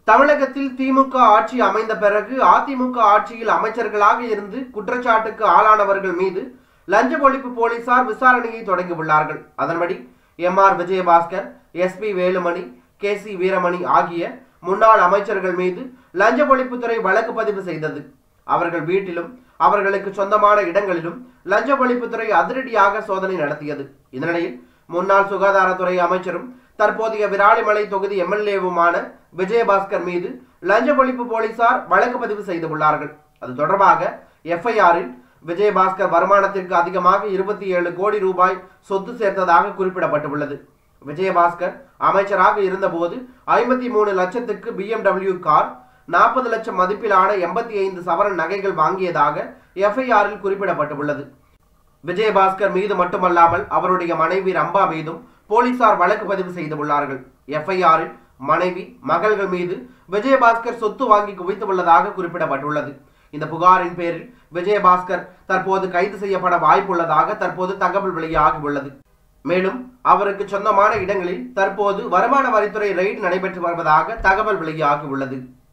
தமிழகத்தில் திமுக ஆட்சி அமைந்த பிறகு அதிமுக ஆட்சியில் அமைச்சர்களாக இருந்து குற்றச்சாட்டுக்கு ஆளானவர்கள் மீது லஞ்ச ஒழிப்பு போலீசார் விசாரணையை தொடங்கியுள்ளார்கள் அதன்படி M R Vijayabaskar S P Velumani K C Veeramani ஆகிய முன்னாள் அமைச்சர்கள் மீது லஞ்ச ஒழிப்புத்துறை வழக்கு பதிவு செய்தது அவர்கள் வீட்டிலும் அவர்களுக்கு சொந்தமான இடங்களிலும் லஞ்ச ஒழிப்புத்துறை அதிரடியாக சோதனை நடத்தியது இதனிடையில் முன்னாள் சுகாதாரத்துறை அமைச்சரும் தற்போதைய விராலிமலை தொகுதி எம்எல்ஏவுமான விஜயபாஸ்கர் மீது லஞ்ச ஒழிப்பு போலீசார் வழக்கு பதிவு செய்துள்ளார்கள் அது தொடர்பாக எஃப்ஐஆரில் விஜயபாஸ்கர் வருமானத்திற்கு அதிகமாக இருபத்தி ஏழு கோடி ரூபாய் சொத்து சேர்த்ததாக குறிப்பிடப்பட்டுள்ளது விஜயபாஸ்கர் அமைச்சராக இருந்தபோது ஐம்பத்தி மூணு லட்சத்துக்கு பிஎம்டபிள்யூ கார் நாற்பது லட்சம் மதிப்பிலான எண்பத்தி ஐந்து சவரன் நகைகள் வாங்கியதாக எஃப்ஐஆரில் குறிப்பிடப்பட்டுள்ளது விஜயபாஸ்கர் மீது மட்டுமல்லாமல் அவருடைய மனைவி ரம்பா மீதும் போலீசார் வழக்கு பதிவு செய்துள்ளார்கள் எஃப்ஐஆரில் மனைவி மகள்கள் மீது விஜயபாஸ்கர் சொத்து வாங்கி குவித்துள்ளதாக குறிப்பிடப்பட்டுள்ளது இந்த புகாரின் பேரில் விஜயபாஸ்கர் தற்போது கைது செய்யப்பட வாய்ப்புள்ளதாக தற்போது தகவல் வெளியாகியுள்ளது மேலும் அவருக்கு சொந்தமான இடங்களில் தற்போது வருமான வரித்துறை ரெய்டு நடைபெற்று வருவதாக தகவல் வெளியாகியுள்ளது